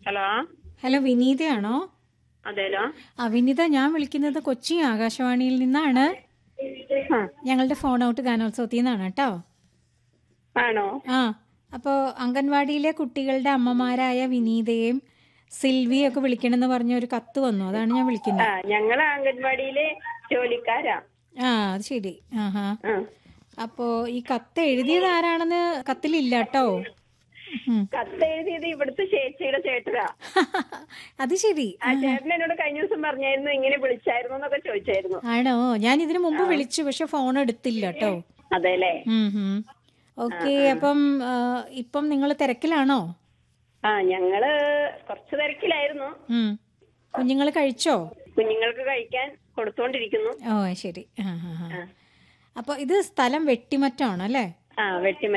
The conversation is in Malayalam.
ഹലോ ഹലോ വിനീതയാണോ അതേലോ ആ വിനീത ഞാൻ വിളിക്കുന്നത് കൊച്ചി ആകാശവാണിയിൽ നിന്നാണ് ആ, ഞങ്ങളുടെ ഫോൺ ഔട്ട് ഗാനോത്സവത്തിൽ നിന്നാണ് കേട്ടോ ആണോ ആ അപ്പോൾ അംഗൻവാടിയിലെ കുട്ടികളുടെ അമ്മമാരായ വിനീതയും സിൽവിയും ഒക്കെ വിളിക്കണമെന്ന് പറഞ്ഞ ഒരു കത്ത് വന്നു അതാണ് ഞാൻ ആ വിളിക്കുന്നത് ഞങ്ങള് അംഗൻവാടിയിലെ ജോലിക്കാരാ ആ അത് ശരി ആഹാ ആ. അപ്പോൾ ഈ കത്ത് എഴുതിയത് ആരാണെന്ന് കത്തിലില്ല കേട്ടോ ഉം. കത്ത് എഴുതിയത് ഇവിടുത്തെ ചേച്ചിയുടെ ചേട്ടനാ അത് ശരി ആ ചേട്ടൻ എന്നോട് കഴിഞ്ഞ ദിവസം പറഞ്ഞായിരുന്നു ഇങ്ങനെ വിളിച്ചായിരുന്നു എന്നൊക്കെ ചോദിച്ചായിരുന്നു ആണോ ഞാൻ ഇതിനു മുമ്പ് വിളിച്ചു പക്ഷെ ഫോൺ എടുത്തില്ല കേട്ടോ അതെല്ലേ ഓക്കെ അപ്പം ആ, ഇപ്പം നിങ്ങൾ തിരക്കിലാണോ ആ ഞങ്ങള് കുറച്ച് തിരക്കിലായിരുന്നു കുഞ്ഞുങ്ങൾ കഴിച്ചോ കുഞ്ഞുങ്ങൾക്ക് കഴിക്കാൻ കൊടുത്തോണ്ടിരിക്കുന്നു ഓ ശരി ആ ആ ആ അപ്പോൾ ഇത് സ്ഥലം വെട്ടിമറ്റാണോ അല്ലേ ആ വെട്ടി